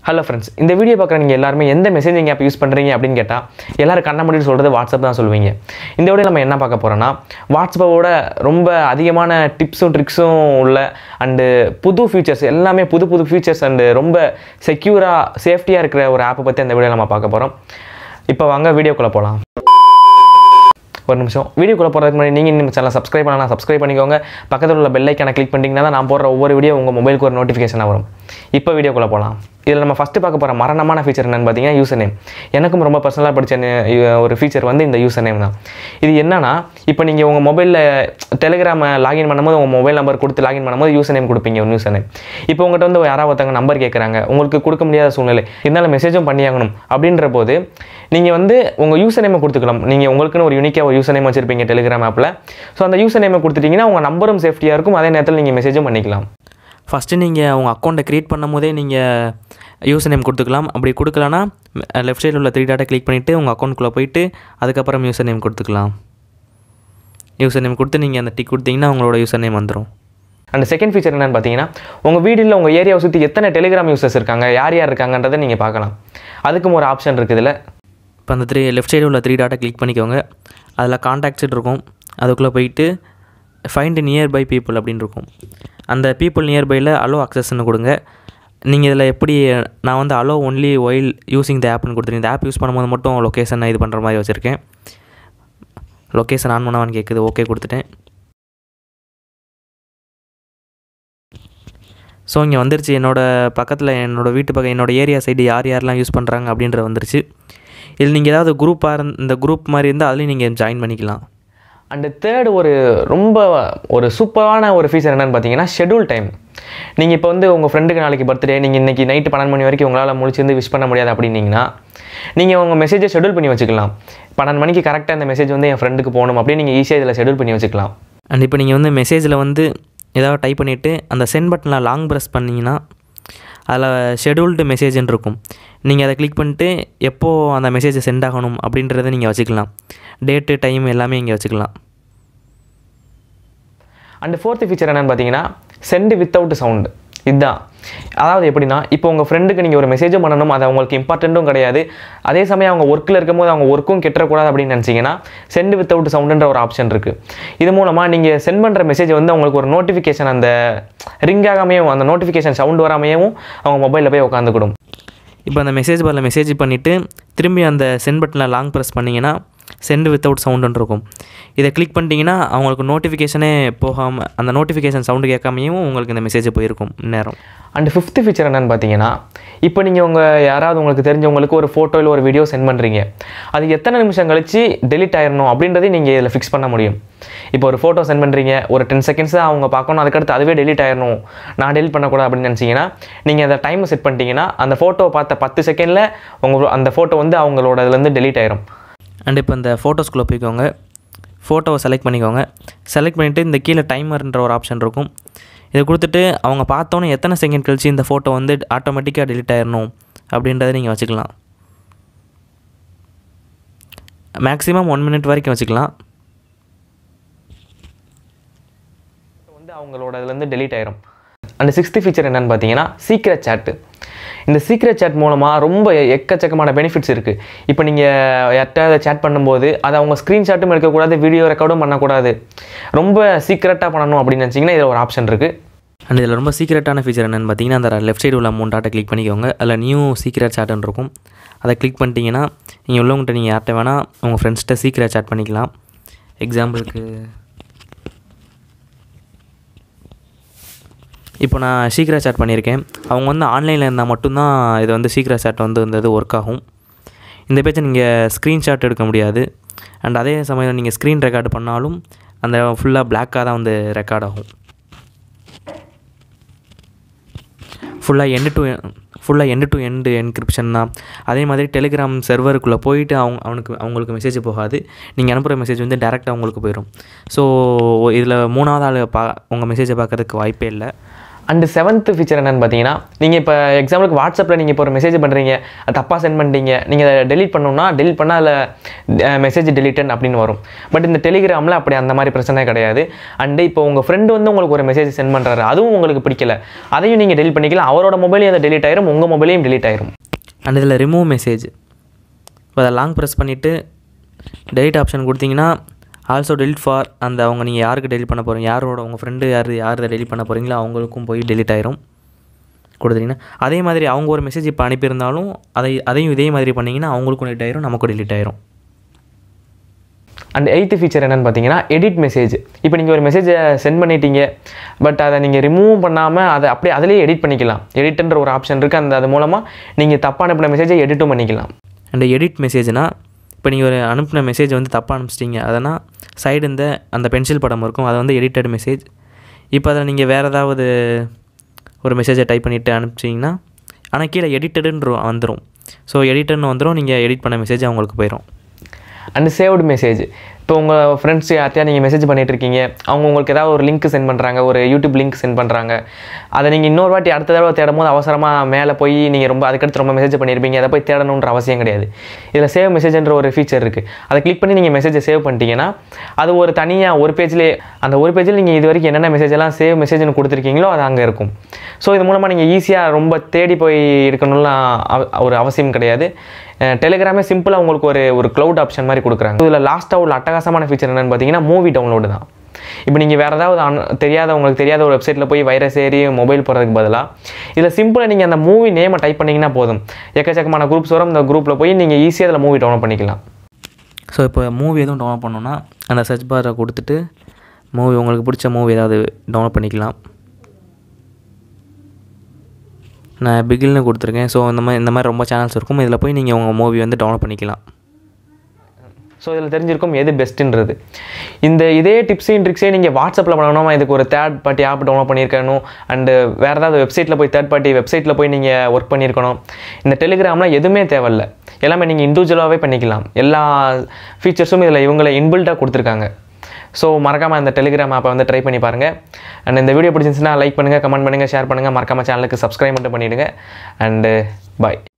hello friends இந்த video பார்க்குற நீங்கள் எல்லாருமே எந்த மெசேஜிங் ஆப் யூஸ் பண்ணுறீங்க அப்படின்னு கேட்டால் எல்லாரும் கண்ண முடிவு சொல்கிறது வாட்ஸ்அப் தான் சொல்லுவீங்க இந்த வீடியோ நம்ம என்ன பார்க்க போகிறோன்னா வாட்ஸ்அப்போட ரொம்ப அதிகமான டிப்ஸும் ட்ரிக்ஸும் உள்ள அண்டு புது ஃபீச்சர்ஸ் எல்லாமே புது புது ஃபீச்சர்ஸ் அண்டு ரொம்ப செக்யூராக சேஃப்டியாக இருக்கிற ஒரு ஆப்பை பற்றி அந்த வீடியோ நம்ம பார்க்க போகிறோம் இப்போ வாங்க வீடியோக்குள்ளே போகலாம் ஒரு நிமிஷம் வீடியோக்குள்ளே போகிறதுக்கு முன்னாடி நீங்கள் நம்ம சேனல் சப்ஸ்கிரைப் பண்ணலாம் சப்ஸ்கிரைப் பண்ணிக்கோங்க பக்கத்தில் உள்ள பெல் ஐக்கான கிளிக் பண்ணிட்டீங்கன்னா தான் நான் போடுற ஒவ்வொரு வீடியோ உங்கள் மொபைலுக்கு ஒரு நோட்டிஃபிகேஷனாக வரும் இப்போ வீடியோக்குள்ளே போகலாம் இதில் நம்ம ஃபஸ்ட்டு பார்க்க போகிற மரணமான ஃபீச்சர் என்னென்னு பார்த்தீங்கன்னா யூசர் நேம் எனக்கும் ரொம்ப பர்சனலாக படித்த நே- ஒரு ஃபீச்சர் வந்து இந்த யூசர் நேம் தான் இது என்னன்னா இப்போ நீங்கள் உங்கள் மொபைலில் டெலிகிராமை லாகின் பண்ணும்போது உங்கள் மொபைல் நம்பர் கொடுத்து லாகின் பண்ணும்போது யூசர் நேம் கொடுப்பீங்க ஒரு யூசர் நேம் இப்போ உங்கள்கிட்ட வந்து யாராவது ஒருத்தவங்க நம்பர் கேட்குறாங்க உங்களுக்கு கொடுக்க முடியாத சூழ்நிலை இருந்தாலும் மெசேஜும் பண்ணியாகணும் அப்படின்ற போது நீங்கள் வந்து உங்கள் யூசர் நேமை கொடுத்துக்கலாம் நீங்கள் உங்களுக்குன்னு ஒரு யூனிக்காக ஒரு யூசர் நேம் வச்சுருப்பீங்க டெலிகிராம் ஆப்பில் ஸோ அந்த யூசர் நேமை கொடுத்துட்டீங்கன்னா உங்கள் நம்பரும் சேஃப்டியாக இருக்கும் அதே நேரத்தில் நீங்கள் மெசேஜும் பண்ணிக்கலாம் ஃபஸ்ட்டு நீங்கள் உங்கள் அக்கௌண்ட்டை க்ரியேட் பண்ணும் போதே நீங்கள் யூசர் நேம் கொடுத்துக்கலாம் அப்படி கொடுக்கலனா லெஃப்ட் சைடில் உள்ள த்ரீ டாட்டை கிளிக் பண்ணிவிட்டு உங்கள் அக்கௌண்ட்குள்ளே போயிட்டு அதுக்கப்புறம் யூசர் நேம் கொடுத்துக்கலாம் யூசர் நேம் கொடுத்து நீங்கள் அந்த டிக் கொடுத்தீங்கன்னா உங்களோட யூசர் நேம் வந்துடும் அண்ட் செகண்ட் ஃபீச்சர் என்னன்னு பார்த்தீங்கன்னா உங்கள் வீடில் உங்கள் ஏரியாவை சுற்றி எத்தனை டெலிகிராம் யூசர்ஸ் இருக்காங்க யார் யார் இருக்காங்கன்றதை நீங்கள் பார்க்கலாம் அதுக்கும் ஒரு ஆப்ஷன் இருக்குது இதில் இப்போ அந்த த்ரீ லெஃப்ட் சைடில் உள்ள த்ரீ டாட்டை கிளிக் பண்ணிக்கோங்க அதில் காண்டாக்ட்ஸ் இருக்கும் அதுக்குள்ளே போயிட்டு ஃபைண்ட் நியர்பை பீப்புள் அப்படின்னு இருக்கும் அந்த பீப்புள் நியர்பையில் அலோ அக்சஸ்ன்னு கொடுங்க நீங்கள் இதில் எப்படி நான் வந்து allow only while using the ஆப்னு கொடுத்துருக்கேன் இந்த ஆப் யூஸ் பண்ணும்போது மட்டும் லொக்கேஷன் இது பண்ணுற மாதிரி வச்சுருக்கேன் லொக்கேஷன் ஆன் பண்ணவான்னு கேட்குது ஓகே கொடுத்துட்டேன் ஸோ இங்கே வந்துருச்சு என்னோடய பக்கத்தில் என்னோடய வீட்டு பக்கம் என்னோடய ஏரியா சைடு யார் யாரெல்லாம் யூஸ் பண்ணுறாங்க அப்படின்ற வந்துருச்சு இதில் நீங்கள் ஏதாவது குரூப்பாக இருந் இந்த குரூப் மாதிரி இருந்தால் அதுலேயும் நீங்கள் ஜாயின் பண்ணிக்கலாம் அண்டு தேர்ட் ஒரு ரொம்ப ஒரு சூப்பரான ஒரு ஃபீச்சர் என்னன்னு பார்த்தீங்கன்னா ஷெட்யூல் டைம் நீங்கள் இப்போ வந்து உங்கள் ஃப்ரெண்டுக்கு நாளைக்கு பர்த்டே நீங்கள் இன்றைக்கி நைட்டு பன்னெண்டு மணி வரைக்கும் உங்களால் முழிச்சிருந்து விஷ் பண்ண முடியாது அப்படின்னீங்கன்னா நீங்கள் உங்கள் மெசேஜை ஷெட்யூல் பண்ணி வச்சுக்கலாம் பன்னெண்டு மணிக்கு கரெக்டாக அந்த மெசேஜ் வந்து என் ஃப்ரெண்டுக்கு போகணும் அப்படின்னு நீங்கள் ஈஸியாக இதில் ஷெட்யூல் பண்ணி வச்சுக்கலாம் அண்ட் இப்போ நீங்கள் வந்து மெசேஜில் வந்து ஏதாவது டைப் பண்ணிவிட்டு அந்த சென்ட் பட்டனில் லாங் ப்ரெஸ் பண்ணிங்கன்னா அதில் ஷெடியூல்டு மெசேஜ்னு இருக்கும் நீங்கள் அதை கிளிக் பண்ணிட்டு எப்போது அந்த மெசேஜை சென்ட் ஆகணும் அப்படின்றத நீங்கள் வச்சுக்கலாம் டேட்டு டைம் எல்லாமே இங்கே வச்சுக்கலாம் அண்ட் ஃபோர்த்து ஃபீச்சர் என்னன்னு பார்த்தீங்கன்னா சென்ட் வித்தவுட் சவுண்டு இதுதான் அதாவது எப்படின்னா இப்போ உங்கள் ஃப்ரெண்டுக்கு நீங்கள் ஒரு மெசேஜும் பண்ணணும் அது அவங்களுக்கு இம்பார்ட்டண்ட்டும் கிடையாது அதே சமயம் அவங்க ஒர்க்கில் இருக்கும்போது அவங்க ஒர்க்கும் கெட்டக்கூடாது அப்படின்னு நினச்சிங்கன்னா சென்ட் வித்தவுட் சவுண்டுன்ற ஒரு ஆப்ஷன் இருக்குது இது மூலமாக நீங்கள் சென்ட் பண்ணுற மெசேஜ் வந்து அவங்களுக்கு ஒரு நோட்டிஃபிகேஷன் அந்த ரிங் ஆகாமையும் அந்த நோட்டிஃபிகேஷன் சவுண்ட் வராமையும் அவங்க மொபைலில் போய் உட்காந்துக்கிடும் இப்போ அந்த மெசேஜ் பாரில் மெசேஜ் பண்ணிவிட்டு திரும்பி அந்த சென்ட் பட்டனில் லாங் ப்ரெஸ் பண்ணிங்கன்னா சென்ட் வித்தவுட் சவுண்டுன்னு இருக்கும் இதை கிளிக் பண்ணிட்டீங்கன்னா அவங்களுக்கு நோட்டிஃபிகேஷனே போகாமல் அந்த நோட்டிஃபிகேஷன் சவுண்டு கேட்காமையும் உங்களுக்கு இந்த மெசேஜ் போயிருக்கும் நேரம் அண்ட் ஃபிஃப்த்து ஃபீச்சர் என்னன்னு பார்த்தீங்கன்னா இப்போ நீங்கள் உங்கள் யாராவது உங்களுக்கு தெரிஞ்சவங்களுக்கு ஒரு ஃபோட்டோ இல்லை ஒரு வீடியோ சென்ட் பண்ணுறீங்க அது எத்தனை நிமிஷம் கழிச்சு டெலிட் ஆயிடணும் அப்படின்றதையும் நீங்கள் இதில் ஃபிக்ஸ் பண்ண முடியும் இப்போ ஒரு ஃபோட்டோ சென்ட் பண்ணுறீங்க ஒரு டென் செகண்ட்ஸ் தான் அவங்க பார்க்கணும் அதுக்கடுத்து அதுவே டெலிட் ஆயிடணும் நான் டெலிட் பண்ணக்கூடாது அப்படின்னு நினச்சிங்கன்னா நீங்கள் அந்த டைமை செட் பண்ணிட்டீங்கன்னா அந்த ஃபோட்டோ பார்த்த பத்து செகண்டில் உங்கள் அந்த ஃபோட்டோ வந்து அவங்களோட இதுலேருந்து டெலிட் ஆயிரும் அண்ட் இப்போ இந்த ஃபோட்டோஸ்குள்ளே போய்க்கோங்க ஃபோட்டோவை செலக்ட் பண்ணிக்கோங்க செலக்ட் பண்ணிவிட்டு இந்த கீழே டைமர்ன்ற ஒரு ஆப்ஷன் இருக்கும் இதை கொடுத்துட்டு அவங்க பார்த்தோன்னே எத்தனை செகண்ட் கழிச்சு இந்த ஃபோட்டோ வந்து ஆட்டோமேட்டிக்காக delete ஆயிடணும் அப்படின்றத நீங்கள் வச்சுக்கலாம் மேக்ஸிமம் ஒன் மினிட் வரைக்கும் வச்சுக்கலாம் வந்து அவங்களோட இதுலேருந்து டெலீட் ஆயிரும் அந்த சிக்ஸ்த்து ஃபீச்சர் என்னன்னு பார்த்தீங்கன்னா சீக்ரெட் சேட்டு இந்த சீக்ரெட் சேட் மூலமாக ரொம்ப எக்கச்சக்கமான பெனிஃபிட்ஸ் இருக்குது இப்போ நீங்கள் யார்கிட்ட சேட் பண்ணும்போது அதை அவங்க ஸ்க்ரீன்ஷாட்டும் எடுக்கக்கூடாது வீடியோ ரெக்கார்டும் பண்ணக்கூடாது ரொம்ப சீக்ரெட்டாக பண்ணணும் அப்படின்னு நினச்சிங்கன்னா இதில் ஒரு ஆப்ஷன் இருக்குது அண்ட் இதில் ரொம்ப சீக்ரெட்டான ஃபீச்சர் என்னென்னு பார்த்தீங்கன்னா அந்த லெஃப்ட் சைடு உள்ள மூணு டாட்டை கிளிக் பண்ணிக்கோங்க அதில் நியூ சீக்ரெட் சேட்டுன்னு இருக்கும் அதை கிளிக் பண்ணிட்டீங்கன்னா நீங்கள் உள்ளவங்கள்ட்ட நீங்கள் யார்கிட்ட வேணால் உங்கள் ஃப்ரெண்ட்ஸ்கிட்ட சீக்ரெட் சேட் பண்ணிக்கலாம் எக்ஸாம்பிளுக்கு இப்போ நான் சீக்ரெட் சேட் பண்ணியிருக்கேன் அவங்க வந்து ஆன்லைனில் இருந்தால் மட்டும்தான் இது வந்து சீக்ரெட் சேட் வந்து இந்த இது ஒர்க் ஆகும் இந்த பேஜை நீங்கள் ஸ்க்ரீன்ஷாட் எடுக்க முடியாது அண்ட் அதே சமயம் நீங்கள் ஸ்க்ரீன் ரெக்கார்டு பண்ணாலும் அந்த ஃபுல்லாக பிளாக்காக தான் வந்து ரெக்கார்ட் ஆகும் ஃபுல்லாக எண்டு டு ஃபுல்லாக எண்டு டு எண்டு என்கிரிப்ஷன் தான் அதே மாதிரி டெலிகிராம் சர்வருக்குள்ளே போயிட்டு அவங்க அவனுக்கு அவங்களுக்கு மெசேஜ் போகாது நீங்கள் அனுப்புகிற மெசேஜ் வந்து டேரெக்டாக அவங்களுக்கு போயிடும் ஸோ இதில் மூணாவது ஆள் பா உங்கள் மெசேஜை பார்க்கறதுக்கு வாய்ப்பே இல்லை அண்டு செவன்த் ஃபீச்சர் என்னன்னு பார்த்தீங்கன்னா நீங்கள் இப்போ எக்ஸாம்பிளுக்கு வாட்ஸ்அப்பில் நீங்கள் இப்போ ஒரு மெசேஜ் பண்ணுறீங்க அது தப்பாக சென்ட் பண்ணிட்டீங்க நீங்கள் அதை டெலீட் பண்ணணும்னா டெலீட் பண்ணால் அதில் மெசேஜ் டெலிட்டன் அப்படின்னு வரும் பட் இந்த டெலிகிராமில் அப்படி அந்த மாதிரி பிரச்சனை கிடையாது அண்டு இப்போ உங்கள் ஃப்ரெண்டு வந்து உங்களுக்கு ஒரு மெசேஜ் சென்ட் பண்ணுறாரு அதுவும் உங்களுக்கு பிடிக்கல அதையும் நீங்கள் டெலிட் பண்ணிக்கலாம் அவரோட மொபைலையும் அதை டெலிட் ஆயிரும் உங்கள் மொபைலையும் டெலிட் ஆயிரும் அண்ட் இதில் ரிமூவ் மெசேஜ் இப்போ அதை லாங் ப்ரெஸ் பண்ணிவிட்டு டெலிட் ஆப்ஷன் கொடுத்தீங்கன்னா ஆல்சோ டெலிட் ஃபார் அந்த அவங்க நீங்கள் யாருக்கு டெலிட் பண்ண போகிறீங்க யாரோட உங்கள் ஃப்ரெண்டு யார் யார் டெலிட் பண்ண போகிறீங்களோ அவங்களுக்கும் போய் டெலிட் ஆயிரும் கொடுத்தீங்கன்னா அதே மாதிரி அவங்க ஒரு மெசேஜ் இப்போ அனுப்பியிருந்தாலும் அதை அதையும் இதே மாதிரி பண்ணிங்கன்னா அவங்களுக்கும் டெலிட் ஆயிரும் நமக்கும் டெலிட் ஆயிரும் அண்ட் எயித்து ஃபீச்சர் என்னன்னு பார்த்தீங்கன்னா எடிட் மெசேஜ் இப்போ நீங்கள் ஒரு மெசேஜை சென்ட் பண்ணிட்டீங்க பட் அதை நீங்கள் ரிமூவ் பண்ணாமல் அதை அப்படியே அதிலேயே எடிட் பண்ணிக்கலாம் எடிட்ன்ற ஒரு ஆப்ஷன் இருக்குது அந்த அது மூலமாக நீங்கள் தப்பாக அனுப்பின மெசேஜை எடிட்டும் பண்ணிக்கலாம் அண்ட் எடிட் மெசேஜ்னால் இப்போ நீங்கள் ஒரு அனுப்பின மெசேஜ் வந்து தப்பாக அனுப்பிச்சிட்டிங்க அதனால் சைடு இந்த அந்த பென்சில் படம் இருக்கும் அது வந்து எடிட்டட் மெசேஜ் இப்போ அதில் நீங்கள் வேறு ஏதாவது ஒரு மெசேஜை டைப் பண்ணிவிட்டு அனுப்பிச்சிங்கன்னா ஆனால் கீழே எடிட்டடுன்ற வந்துடும் ஸோ எடிட்டட்னு வந்துடும் நீங்கள் எடிட் பண்ண மெசேஜ் அவங்களுக்கு போயிடும் அண்ட் சேவ்டு மெசேஜ் இப்போ உங்கள் ஃப்ரெண்ட்ஸ் யார்த்தையா நீங்கள் மெசேஜ் பண்ணிட்டு இருக்கீங்க அவங்க உங்களுக்கு ஏதாவது ஒரு லிங்க் சென்ட் பண்ணுறாங்க ஒரு யூடியூப் லிங்க் சென்ட் பண்ணுறாங்க அதை நீங்கள் இன்னொரு வாட்டி அடுத்த தடவை தேடும் போது அவசரமாக மேலே போய் நீங்கள் ரொம்ப அதுக்கடுத்து ரொம்ப மெசேஜ் பண்ணியிருப்பீங்க அதை போய் தேடணுன்ற அவசியம் கிடையாது இதில் சேவ் மெசேஜ்ன்ற ஒரு ஃபீச்சர் இருக்குது அதை கிளிக் பண்ணி நீங்கள் மெசேஜை சேவ் பண்ணிட்டீங்கன்னா அது ஒரு தனியாக ஒரு பேஜ்லேயே அந்த ஒரு பேஜில் நீங்கள் இது வரைக்கும் என்னென்ன மெசேஜ் எல்லாம் சேவ் மெசேஜ்னு கொடுத்துருக்கீங்களோ அது அங்கே இருக்கும் ஸோ இது மூலமாக நீங்கள் ஈஸியாக ரொம்ப தேடி போய் இருக்கணும்லாம் அவ- ஒரு அவசியம் கிடையாது டெலிகிராமே சிம்பிளாக உங்களுக்கு ஒரு ஒரு க்ளவுட் ஆப்ஷன் மாதிரி கொடுக்குறாங்க இதில் லாஸ்ட்டாக உள்ள அட்டகாசமான ஃபீச்சர் என்னென்னு பார்த்தீங்கன்னா மூவி டவுன்லோடு தான் இப்போ நீங்கள் வேறு ஏதாவது அன் தெரியாத உங்களுக்கு தெரியாத ஒரு வெப்சைட்டில் போய் வைரஸ் ஏறி மொபைல் போகிறதுக்கு பதிலாக இதில் சிம்பிளாக நீங்கள் அந்த மூவி நேமை டைப் பண்ணிங்கன்னா போதும் எக்கச்சக்கமான குரூப்ஸ் வரும் இந்த குரூப்பில் போய் நீங்கள் ஈஸியாக அதில் மூவி டவுன்லோட் பண்ணிக்கலாம் ஸோ இப்போ மூவி எதுவும் டவுன்லோட் பண்ணணுன்னா அந்த சர்ச் பாரை கொடுத்துட்டு மூவி உங்களுக்கு பிடிச்ச மூவி ஏதாவது டவுன்லோட் பண்ணிக்கலாம் நான் பிகில்னு கொடுத்துருக்கேன் ஸோ இந்த மாதிரி இந்த மாதிரி ரொம்ப சேனல்ஸ் இருக்கும் இதில் போய் நீங்கள் உங்கள் மூவி வந்து டவுன்லோட் பண்ணிக்கலாம் ஸோ இதில் தெரிஞ்சிருக்கும் எது பெஸ்ட்டுன்றது இந்த இதே டிப்ஸையும் ட்ரிக்ஸையும் நீங்கள் வாட்ஸ்அப்பில் பண்ணணுமா இதுக்கு ஒரு தேர்ட் பார்ட்டி ஆப் டவுன்லோட் பண்ணியிருக்கணும் அண்டு வேறு ஏதாவது வெப்சைட்டில் போய் தேர்ட் பார்ட்டி வெப்சைட்டில் போய் நீங்கள் ஒர்க் பண்ணியிருக்கணும் இந்த டெலிகிராமில் எதுவுமே தேவையில்ல எல்லாமே நீங்கள் இண்டிவிஜுவலாகவே பண்ணிக்கலாம் எல்லா ஃபீச்சர்ஸும் இதில் இவங்களை இன்பில்ட்டாக கொடுத்துருக்காங்க ஸோ மறக்காமல் அந்த டெலிகிராம் ஆப்பை வந்து ட்ரை பண்ணி பாருங்கள் அண்ட் இந்த வீடியோ பிடிச்சிருந்துச்சுன்னா லைக் பண்ணுங்கள் கமெண்ட் பண்ணுங்கள் ஷேர் பண்ணுங்கள் மறக்காமல் சேனலுக்கு சப்ஸ்கிரைப் மட்டும் பண்ணிவிடுங்க அண்டு பாய்